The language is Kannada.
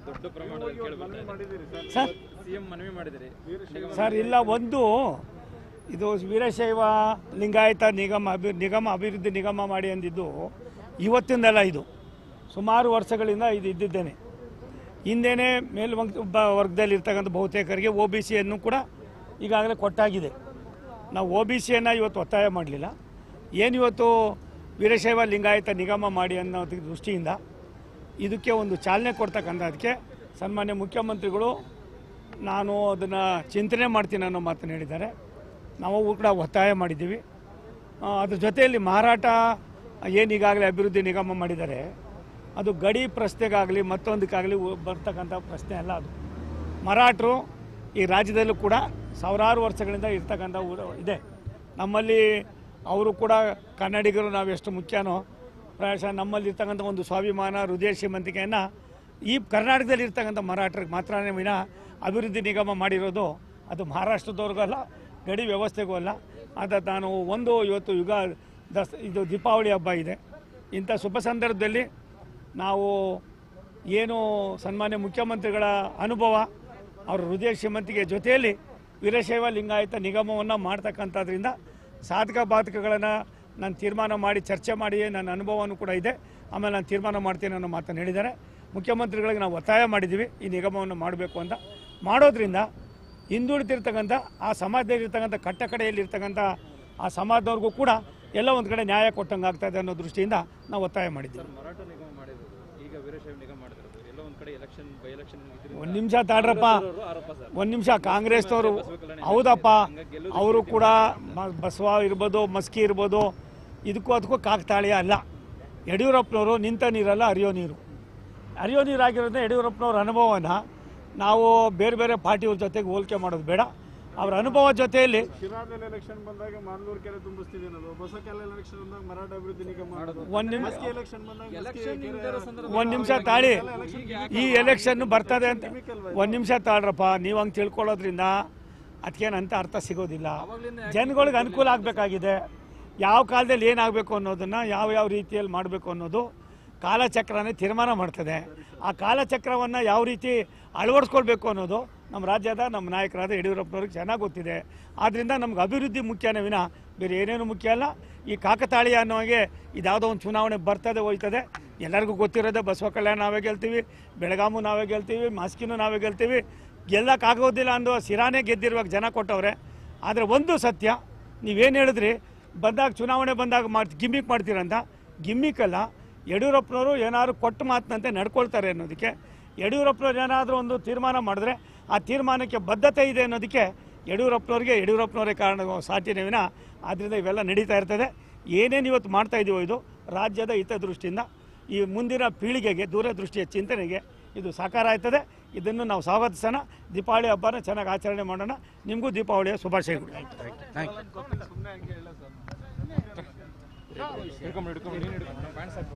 ದೊಡ್ಡ ಪ್ರಮಾಣದಲ್ಲಿ ಕೇಳಿ ಬರ್ತಾ ಇದೆ ಸರ್ ಸಿಎಂ ಮನವಿ ಮಾಡಿದಿರಿ ನಿಗಮ ಸರ್ ಇಲ್ಲ ಒಂದು ಇದು ವೀರಶೈವ ಲಿಂಗಾಯತ ನಿಗಮ ಅಭಿ ನಿಗಮ ಅಭಿವೃದ್ಧಿ ನಿಗಮ ಮಾಡಿ ಅಂದಿದ್ದು ಇವತ್ತಿಂದಲ್ಲ ಇದು ಸುಮಾರು ವರ್ಷಗಳಿಂದ ಇದು ಇದ್ದಿದ್ದೇನೆ ಹಿಂದೆನೇ ಮೇಲ್ವಂಗ ವರ್ಗದಲ್ಲಿ ಇರ್ತಕ್ಕಂಥ ಬಹುತೇಕರಿಗೆ ಒ ಬಿ ಸಿಯನ್ನು ಕೂಡ ಈಗಾಗಲೇ ಕೊಟ್ಟಾಗಿದೆ ನಾವು ಒ ಬಿ ಸಿಯನ್ನು ಇವತ್ತು ಒತ್ತಾಯ ಮಾಡಲಿಲ್ಲ ಏನು ಇವತ್ತು ವೀರಶೈವ ಲಿಂಗಾಯತ ನಿಗಮ ಮಾಡಿ ಅನ್ನೋ ದೃಷ್ಟಿಯಿಂದ ಇದಕ್ಕೆ ಒಂದು ಚಾಲನೆ ಕೊಡ್ತಕ್ಕಂಥದ್ದಕ್ಕೆ ಸನ್ಮಾನ್ಯ ಮುಖ್ಯಮಂತ್ರಿಗಳು ನಾನು ಅದನ್ನು ಚಿಂತನೆ ಮಾಡ್ತೀನಿ ಅನ್ನೋ ಮಾತನ್ನು ಹೇಳಿದ್ದಾರೆ ನಾವು ಕೂಡ ಒತ್ತಾಯ ಮಾಡಿದ್ದೀವಿ ಆ, ಅದ್ರ ಜೊತೆಯಲ್ಲಿ ಮಾರಾಟ ಏನು ಈಗಾಗಲೇ ಅಭಿವೃದ್ಧಿ ನಿಗಮ ಮಾಡಿದ್ದಾರೆ ಅದು ಗಡಿ ಪ್ರಶ್ನೆಗಾಗಲಿ ಮತ್ತೊಂದಕ್ಕಾಗಲಿ ಉ- ಬರ್ತಕ್ಕಂಥ ಪ್ರಶ್ನೆ ಅಲ್ಲ ಅದು ಮರಾಠರು ಈ ರಾಜ್ಯದಲ್ಲೂ ಕೂಡ ಸಾವಿರಾರು ವರ್ಷಗಳಿಂದ ಇರ್ತಕ್ಕಂಥ ಊರು ಇದೆ ನಮ್ಮಲ್ಲಿ ಅವರು ಕೂಡ ಕನ್ನಡಿಗರು ನಾವು ಎಷ್ಟು ಮುಖ್ಯನೋ ಪ್ರಾಯಶಃ ನಮ್ಮಲ್ಲಿ ಇರ್ತಕ್ಕಂಥ ಒಂದು ಸ್ವಾಭಿಮಾನ ಹೃದಯ ಶ್ರೀಮಂತಿಕೆಯನ್ನು ಈ ಕರ್ನಾಟಕದಲ್ಲಿ ಇರ್ತಕ್ಕಂಥ ಮರಾಠರಿಗೆ ಮಾತ್ರನೇ ವಿನ ಅಭಿವೃದ್ಧಿ ನಿಗಮ ಮಾಡಿರೋದು ಅದು ಮಹಾರಾಷ್ಟ್ರದವ್ರಿಗೂ ಅಲ್ಲ ಗಡಿ ವ್ಯವಸ್ಥೆಗೂ ಅಲ್ಲ ಅದ ನಾನು ಒಂದು ಇವತ್ತು ಯುಗ ದಸ್ ಇದು ದೀಪಾವಳಿ ಹಬ್ಬ ಇದೆ ಇಂಥ ಶುಭ ಸಂದರ್ಭದಲ್ಲಿ ನಾವು ಏನು ಸನ್ಮಾನ್ಯ ಮುಖ್ಯಮಂತ್ರಿಗಳ ಅನುಭವ ಅವರ ಹೃದಯ ಶ್ರೀಮಂತಿಗೆ ಜೊತೆಯಲ್ಲಿ ವೀರಶೈವ ಲಿಂಗಾಯತ ನಿಗಮವನ್ನು ಮಾಡ್ತಕ್ಕಂಥದ್ರಿಂದ ಸಾಧಕ ಬಾಧಕಗಳನ್ನು ನಾನು ತೀರ್ಮಾನ ಮಾಡಿ ಚರ್ಚೆ ಮಾಡಿ ನನ್ನ ಅನುಭವನೂ ಕೂಡ ಇದೆ ಆಮೇಲೆ ನಾನು ತೀರ್ಮಾನ ಮಾಡ್ತೀನಿ ಅನ್ನೋ ಮಾತನ್ನು ಹೇಳಿದ್ದಾರೆ ಮುಖ್ಯಮಂತ್ರಿಗಳಿಗೆ ನಾವು ಒತ್ತಾಯ ಮಾಡಿದ್ದೀವಿ ಈ ನಿಗಮವನ್ನು ಮಾಡಬೇಕು ಅಂತ ಮಾಡೋದ್ರಿಂದ ಹಿಂದುಳಿತಿರ್ತಕ್ಕಂಥ ಆ ಸಮಾಜದಲ್ಲಿರ್ತಕ್ಕಂಥ ಕಟ್ಟ ಕಡೆಯಲ್ಲಿರ್ತಕ್ಕಂಥ ಆ ಸಮಾಜದವ್ರಿಗೂ ಕೂಡ ಎಲ್ಲ ಒಂದು ಕಡೆ ನ್ಯಾಯ ಕೊಟ್ಟಂಗೆ ಆಗ್ತದೆ ಅನ್ನೋ ದೃಷ್ಟಿಯಿಂದ ನಾವು ಒತ್ತಾಯ ಮಾಡಿದ್ದೀವಿ ಮರಾಠ ನಿಗಮ ಮಾಡಿದ್ರು ಈಗ ವೀರಶೈವ ನಿಗಮ ಮಾಡಿದ್ರು ಎಲ್ಲ ಒಂದ್ ಕಡೆ ಎಲೆಕ್ಷನ್ ಬೈ ಎಲೆಕ್ಷನ್ ಒಂದು ನಿಮಿಷ ತಾಡ್ರಪ್ಪ ಆರೋಪ ಸರ್ ಒಂದು ನಿಮಿಷ ಕಾಂಗ್ರೆಸ್ನವರು ಹೌದಪ್ಪ ಅವರು ಕೂಡ ಮ- ಬಸವ ಇರ್ಬೋದು ಮಸ್ಕಿ ಇರ್ಬೋದು ಇದಕ್ಕೂ ಅದಕ್ಕೂ ಕಾಕ್ತಾಳೀಯ ಅಲ್ಲ ಯಡಿಯೂರಪ್ಪನವರು ನಿಂತ ನೀರಲ್ಲ ಹರಿಯೋ ನೀರು ಹರಿಯೋ ನೀರಾಗಿರೋದ್ರಿಂದ ಯಡಿಯೂರಪ್ಪನವ್ರ ಅನುಭವನ ನಾವು ಬೇರೆ ಬೇರೆ ಪಾರ್ಟಿಯವ್ರ ಜೊತೆಗೆ ಹೋಲಿಕೆ ಮಾಡೋದು ಬೇಡ ಅವರ ಅನುಭವ ಜೊತೆಯಲ್ಲಿ ಶಿರಾದಲ್ಲಿ ಎಲೆಕ್ಷನ್ ಬಂದಾಗ ಮಾನ್ಲೂರ್ ಕೆರೆ ತುಂಬಿಸ್ತಿದೆ ಅನ್ನೋದು ಹೊಸಕೆಲ್ಲ ಎಲೆಕ್ಷನ್ ಬಂದಾಗ ಮರಾಠ ಅಭಿವೃದ್ಧಿ ನಿಗಮ ಮಾಡೋದು ಒಂದು ನಿಮಿಷ ಮಸ್ಕಿ ಎಲೆಕ್ಷನ್ ಬಂದಾಗ ಮಸ್ಕಿ ಒಂದು ನಿಮಿಷ ತಾಳಿ ಈ ಎಲೆಕ್ಷನ್ ಬರ್ತದೆ ಅಂತ ಒಂದು ನಿಮಿಷ ತಾಳ್ರಪ್ಪ ನೀವು ಹಂಗೆ ತಿಳ್ಕೊಳ್ಳೋದ್ರಿಂದ ಅದಕ್ಕೇನಂತ ಅರ್ಥ ಸಿಗೋದಿಲ್ಲ ಜನಗಳಿಗೆ ಅನುಕೂಲ ಆಗಬೇಕಾಗಿದೆ ಯಾವ ಕಾಲದಲ್ಲಿ ಏನಾಗಬೇಕು ಅನ್ನೋದನ್ನು ಯಾವ ಯಾವ ರೀತಿಯಲ್ಲಿ ಮಾಡಬೇಕು ಅನ್ನೋದು ಕಾಲಚಕ್ರನೇ ತೀರ್ಮಾನ ಮಾಡ್ತದೆ ಆ ಕಾಲಚಕ್ರವನ್ನು ಯಾವ ರೀತಿ ಅಳವಡಿಸ್ಕೊಳ್ಬೇಕು ಅನ್ನೋದು ನಮ್ಮ ರಾಜ್ಯದ ನಮ್ಮ ನಾಯಕರಾದ ಯಡಿಯೂರಪ್ಪನವ್ರಿಗೆ ಚೆನ್ನಾಗಿ ಗೊತ್ತಿದೆ ಆದ್ದರಿಂದ ನಮ್ಗೆ ಅಭಿವೃದ್ಧಿ ಮುಖ್ಯನೇ ವಿನ ಬೇರೆ ಏನೇನು ಮುಖ್ಯ ಅಲ್ಲ ಈ ಕಾಕತಾಳೀಯ ಅನ್ನೋ ಹಾಗೆ ಇದ್ಯಾವುದೋ ಒಂದು ಚುನಾವಣೆ ಬರ್ತದೆ ಹೋಯ್ತದೆ ಎಲ್ಲರಿಗೂ ಗೊತ್ತಿರೋದೇ ಬಸವ ಕಲ್ಯಾಣ ನಾವೇ ಗೆಲ್ತೀವಿ ಬೆಳಗಾಮು ನಾವೇ ಗೆಲ್ತೀವಿ ಮಾಸ್ಕಿನೂ ನಾವೇ ಗೆಲ್ತೀವಿ ಗೆಲ್ಲಕ್ಕಾಗೋದಿಲ್ಲ ಅಂದು ಸಿರಾನೇ ಗೆದ್ದಿರುವಾಗ ಜನ ಕೊಟ್ಟವ್ರೆ ಆದರೆ ಒಂದು ಸತ್ಯ ನೀವೇನು ಹೇಳಿದ್ರಿ ಬಂದಾಗ ಚುನಾವಣೆ ಬಂದಾಗ ಮಾಡಿ ಗಿಮ್ಮಿಕ್ ಮಾಡ್ತೀರಂತ ಗಿಮ್ಮಿಕ್ಕಲ್ಲ ಯಡಿಯೂರಪ್ಪನವರು ಏನಾದ್ರು ಕೊಟ್ಟ ಮಾತಿನಂತೆ ನಡ್ಕೊಳ್ತಾರೆ ಅನ್ನೋದಕ್ಕೆ ಯಡಿಯೂರಪ್ಪನವ್ರು ಏನಾದರೂ ಒಂದು ತೀರ್ಮಾನ ಮಾಡಿದ್ರೆ ಆ ತೀರ್ಮಾನಕ್ಕೆ ಬದ್ಧತೆ ಇದೆ ಅನ್ನೋದಕ್ಕೆ ಯಡಿಯೂರಪ್ಪನವ್ರಿಗೆ ಯಡಿಯೂರಪ್ಪನವರೇ ಕಾರಣ ಸಾಟಿನೇ ವಿನ ಆದ್ದರಿಂದ ಇವೆಲ್ಲ ನಡೀತಾ ಇರ್ತದೆ ಏನೇನು ಇವತ್ತು ಮಾಡ್ತಾ ಇದೀವೋ ಇದು ರಾಜ್ಯದ ಹಿತದೃಷ್ಟಿಯಿಂದ ಈ ಮುಂದಿನ ಪೀಳಿಗೆಗೆ ದೂರದೃಷ್ಟಿಯ ಚಿಂತನೆಗೆ ಇದು ಸಾಕಾರ ಆಯ್ತದೆ ಇದನ್ನು ನಾವು ಸ್ವಾಗತಿಸೋಣ ದೀಪಾವಳಿ ಹಬ್ಬನ ಚೆನ್ನಾಗಿ ಆಚರಣೆ ಮಾಡೋಣ ನಿಮಗೂ ದೀಪಾವಳಿಯ ಶುಭಾಶಯಗಳು ಸುಮ್ಮನೆ ಹಂಗೆ ಹೇಳ ಸರ್ ಹಿಡ್ಕೊಂಡು ಹಿಡ್ಕೊಂಡು ನೀನು ಹಿಡ್ಕೊಂಡು ಪ್ಯಾಂಟ್